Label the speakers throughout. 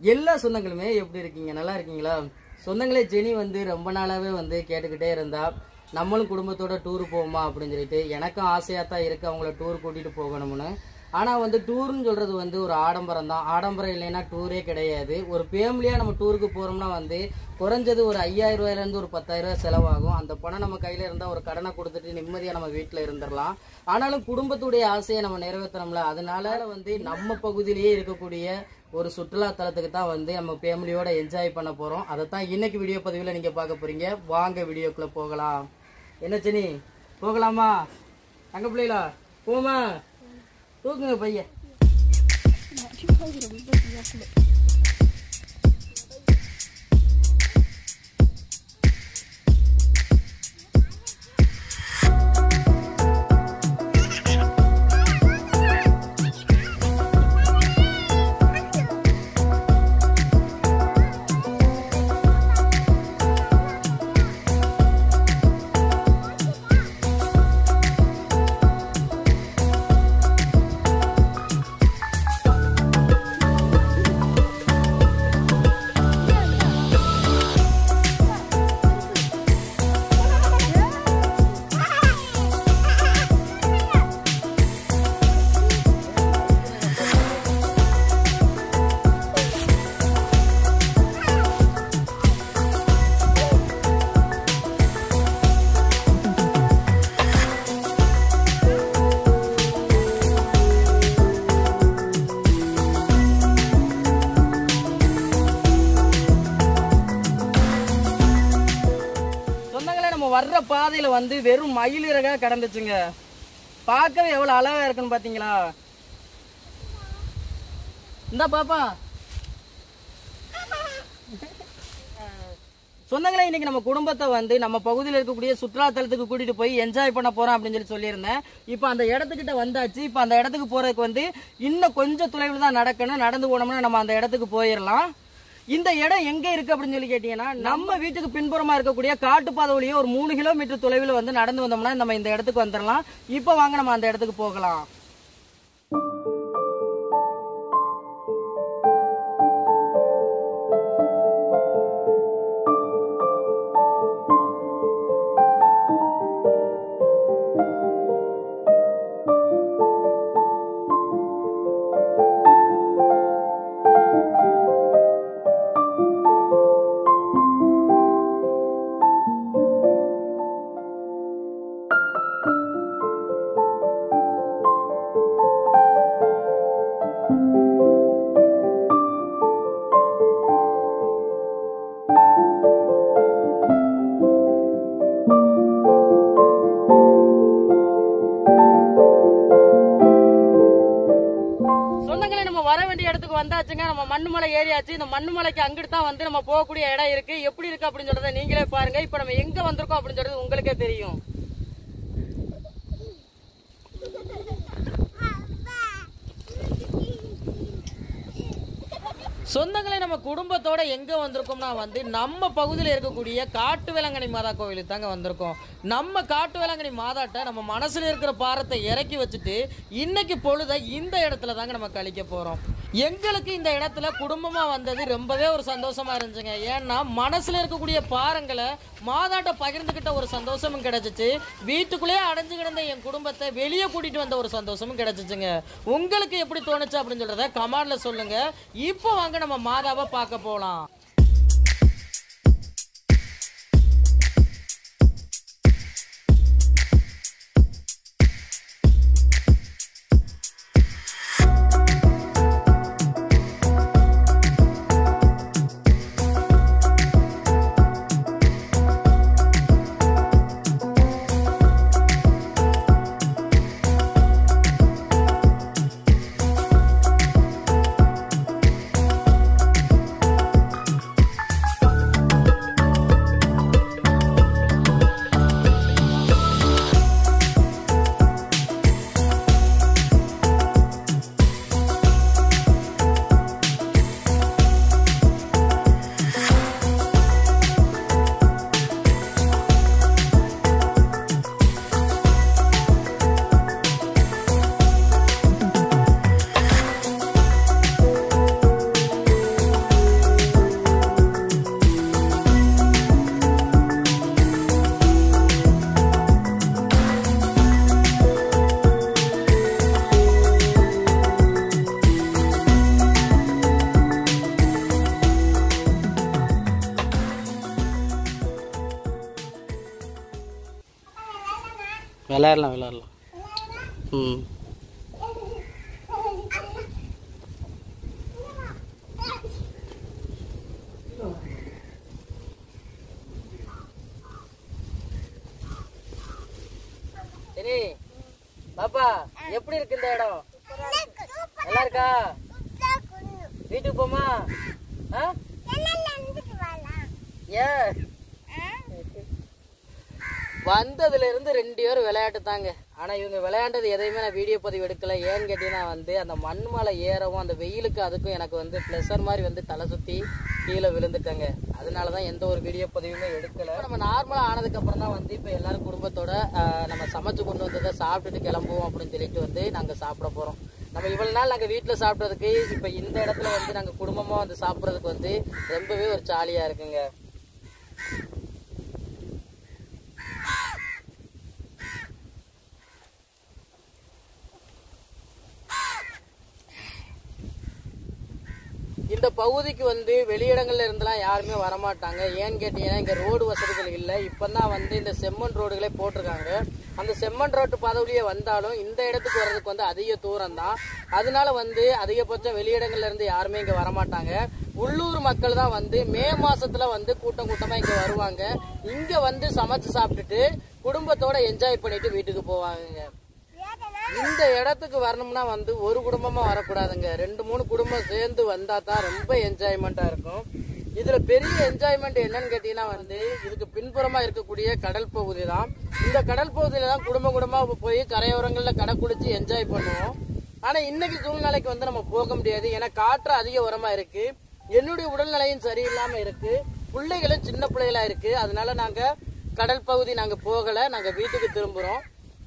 Speaker 1: எல்லா சொந்தங்களுமே எப்படி இருக்கீங்க நல்லா இருக்கீங்களா சொந்தங்களே ஜெனி வந்து ரொம்ப நாளாவே வந்து கேட்டுக்கிட்டே இருந்தா நம்மளும் குடும்பத்தோட டூர் போவோமா அப்படின்னு சொல்லிட்டு எனக்கும் ஆசையா தான் இருக்கு அவங்கள டூர் கூட்டிட்டு போகணும்னு ஆனா வந்து டூர்னு சொல்றது வந்து ஒரு ஆடம்பரம் தான் ஆடம்பரம் இல்லைன்னா டூரே கிடையாது ஒரு ஃபேமிலியா நம்ம டூருக்கு போறோம்னா வந்து குறைஞ்சது ஒரு ஐயாயிரம் ரூபாயில இருந்து ஒரு பத்தாயிரம் ரூபாய் செலவாகும் அந்த பணம் நம்ம கையில இருந்தா ஒரு கடனை கொடுத்துட்டு நிம்மதியா நம்ம வீட்டுல இருந்துடலாம் ஆனாலும் குடும்பத்துடைய ஆசையை நம்ம நிறைவேற்றணும்ல அதனால வந்து நம்ம பகுதியிலேயே இருக்கக்கூடிய ஒரு சுற்றுலா தலத்துக்கு தான் வந்து நம்ம ஃபேமிலியோட என்ஜாய் பண்ண போறோம் அதை தான் இன்னைக்கு வீடியோ பதிவில் நீங்க பார்க்க போறீங்க வாங்க வீடியோக்குள்ள போகலாம் என்ன சனி போகலாமா அங்க பிள்ளைகளா போமா தூக்குங்க பையன் சொந்தங்களே நம்ம வர்ற பாதையில வந்து வெறும் மயில் இறகா கடந்துச்சுங்க பார்க்கவே எவ்வளவு அழகா இருக்குன்னு பாத்தீங்களா இந்த பாப்பா சொந்தங்களே இன்னைக்கு நம்ம குடும்பத்தை வந்து நம்ம பகுதியில் இருக்கக்கூடிய சுற்றுலா தலத்துக்கு கூட்டிட்டு போய் என்ஜாய் பண்ண போறோம் அப்படின்னு சொல்லி சொல்லியிருந்தேன் இப்போ அந்த இடத்துக்கிட்ட வந்தாச்சு இப்போ அந்த இடத்துக்கு போறதுக்கு வந்து இன்னும் கொஞ்சம் தொலைவில் தான் நடக்கணும் நடந்து போனோம்னா நம்ம அந்த இடத்துக்கு போயிடலாம் இந்த இடம் எங்க இருக்கு அப்படின்னு சொல்லி கேட்டீங்கன்னா நம்ம வீட்டுக்கு பின்புறமா இருக்கக்கூடிய காட்டுப்பாதை வழியே ஒரு மூணு கிலோமீட்டர் தொலைவில் வந்து நடந்து வந்தோம்னா நம்ம இந்த இடத்துக்கு வந்துடலாம் இப்போ வாங்க நம்ம அந்த இடத்துக்கு போகலாம் சொந்தங்களே நம்ம வர வேண்டிய இடத்துக்கு வந்தாச்சுங்க நம்ம மண்ணுமலை ஏரியாச்சு இந்த மண்ணுமலைக்கு அங்கிட்டு தான் வந்து நம்ம போகக்கூடிய இடம் இருக்கு எப்படி இருக்கு அப்படின்னு சொல்றதை நீங்களே பாருங்க இப்போ நம்ம எங்க வந்திருக்கோம் அப்படின்னு சொல்றது உங்களுக்கே தெரியும் சொந்தங்களே நம்ம குடும்பத்தோட எங்க வந்திருக்கோம்னா வந்து நம்ம பகுதியில் இருக்கக்கூடிய காட்டு வேளாங்கண்ணி மாதா கோவிலுக்கு தாங்க வந்திருக்கோம் நம்ம காட்டு வேளாங்கண்ணி மாதாட்ட நம்ம மனசுல இருக்கிற பாரத்தை இறக்கி வச்சுட்டு இன்னைக்கு பொழுத இந்த இடத்துல தாங்க நம்ம கழிக்க போறோம் எங்களுக்கு இந்த இடத்துல குடும்பமா வந்தது ரொம்பவே ஒரு சந்தோஷமா இருந்துச்சுங்க ஏன்னா மனசுல இருக்கக்கூடிய பாரங்களை மாதாட்ட பகிர்ந்துகிட்ட ஒரு சந்தோஷமும் கிடைச்சிச்சு வீட்டுக்குள்ளேயே அடைஞ்சு கிடந்த என் குடும்பத்தை வெளியே கூட்டிட்டு வந்த ஒரு சந்தோஷமும் கிடைச்சிச்சுங்க உங்களுக்கு எப்படி தோணுச்சு அப்படின்னு சொல்றத கமாண்ட்ல சொல்லுங்க இப்போ வாங்க நம்ம மாதாவை பார்க்க போலாம் விளையாடலாம் விளையாடலாம் ம் சரி பாப்பா எப்படி இருக்கு இந்த இடம் நல்லா இருக்கா வீட்டுக்கு போமா ஆ ஏன் வந்ததுல இருந்து ரெண்டு பேரும் விளையாட்டு தாங்க ஆனா இவங்க விளையாண்டது எதையுமே நான் வீடியோ பதிவு எடுக்கல ஏன்னு கேட்டீங்கன்னா வந்து அந்த மண் மலை ஏறவும் அந்த வெயிலுக்கு அதுக்கும் எனக்கு வந்து ப்ளஷர் மாதிரி வந்து தலை சுத்தி கீழே விழுந்துட்டேங்க அதனாலதான் எந்த ஒரு வீடியோ பதிவுமே எடுக்கல நம்ம நார்மலா ஆனதுக்கு அப்புறம் தான் வந்து இப்ப எல்லாரும் குடும்பத்தோட ஆஹ், நம்ம சமைச்சு கொண்டு வந்ததை சாப்பிட்டுட்டு கிளம்புவோம் அப்படின்னு சொல்லிட்டு வந்து நாங்க சாப்பிட போறோம் நம்ம இவ்வளவு நாள் நாங்க வீட்டுல சாப்பிட்டதுக்கு இப்ப இந்த இடத்துல வந்து நாங்க குடும்பமா வந்து சாப்பிடுறதுக்கு வந்து ரொம்பவே ஒரு ஜாலியா இருக்குங்க இந்த பகுதிக்கு வந்து வெளியிடங்கள்ல இருந்தெல்லாம் யாருமே வரமாட்டாங்க ஏன்னு கேட்டீங்கன்னா இங்க ரோடு வசதிகள் இல்லை இப்பதான் வந்து இந்த செம்மண் ரோடுகளே போட்டிருக்காங்க அந்த செம்மண் ரோட்டு பதவிலேயே வந்தாலும் இந்த இடத்துக்கு வர்றதுக்கு வந்து அதிக தூரம் தான் அதனால வந்து அதிகபட்சம் வெளியிடங்கள்ல இருந்து யாருமே இங்க வரமாட்டாங்க உள்ளூர் மக்கள் தான் வந்து மே மாசத்துல வந்து கூட்டம் கூட்டமா இங்க வருவாங்க இங்க வந்து சமைச்சு சாப்பிட்டுட்டு குடும்பத்தோட என்ஜாய் பண்ணிட்டு வீட்டுக்கு போவாங்க இந்த இடத்துக்கு வரணும்னா வந்து ஒரு குடும்பமா வரக்கூடாதுங்க ரெண்டு மூணு குடும்பம் சேர்ந்து வந்தா தான் ரொம்ப என்ஜாய்மெண்டா இருக்கும் இதுல பெரிய என்ஜாய்மெண்ட் என்னன்னு கேட்டீங்கன்னா வந்து இதுக்கு பின்புறமா இருக்கக்கூடிய கடல் பகுதி தான் இந்த கடல் பகுதியில தான் குடும்ப குடும்பமா போய் கரையோரங்கள்ல கடை குளிச்சு என்ஜாய் பண்ணுவோம் ஆனா இன்னைக்கு சூழ்நிலைக்கு வந்து நம்ம போக முடியாது ஏன்னா காற்று அதிக உரமா இருக்கு என்னுடைய உடல்நிலையும் சரியில்லாம இருக்கு பிள்ளைகளும் சின்ன பிள்ளைகளா இருக்கு அதனால நாங்க கடல் பகுதி நாங்க போகல நாங்க வீட்டுக்கு திரும்புறோம்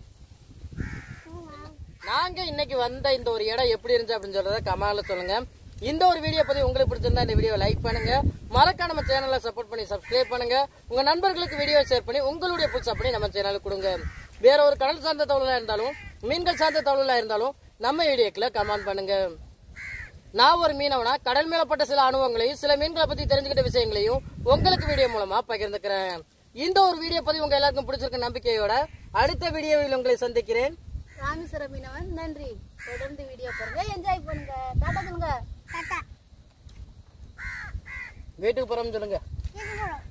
Speaker 1: நாங்க இன்னைக்கு வந்த இந்த ஒரு இடம் எப்படி இருந்துச்சு அப்படின்னு சொல்றத கமெண்ட்ல சொல்லுங்க இந்த ஒரு வீடியோ பத்தி உங்களுக்கு பிடிச்சிருந்தா இந்த வீடியோ லைக் பண்ணுங்க மறக்காம நம்ம சேனலை சப்போர்ட் பண்ணி சப்ஸ்கிரைப் பண்ணுங்க உங்க நண்பர்களுக்கு வீடியோ ஷேர் பண்ணி உங்களுடைய புதுசா பண்ணி நம்ம சேனலுக்கு கொடுங்க வேற ஒரு கடல் சார்ந்த தகவலா இருந்தாலும் மீன்கள் சார்ந்த தகவலா இருந்தாலும் நம்ம வீடியோக்குள்ள கமெண்ட் பண்ணுங்க நான் ஒரு மீனவனா கடல் மேலப்பட்ட சில அனுபவங்களையும் சில மீன்களை பத்தி தெரிஞ்சுக்கிட்ட விஷயங்களையும் உங்களுக்கு வீடியோ மூலமா பகிர்ந்துக்கிறேன் இந்த ஒரு வீடியோ பத்தி உங்க எல்லாருக்கும் பிடிச்சிருக்க நம்பிக்கையோட அடுத்த வீடியோவில் உங்களை சந்திக்கிறேன்
Speaker 2: ராமேஸ்வரம் மீனவன் நன்றி தொடர்ந்து வீடியோ பாருங்க என்ஜாய் பண்ணுங்க டாடா சொல்லுங்க டாடா
Speaker 1: வீட்டுக்கு போறோம்னு சொல்லுங்க
Speaker 2: கேட்க போறோம்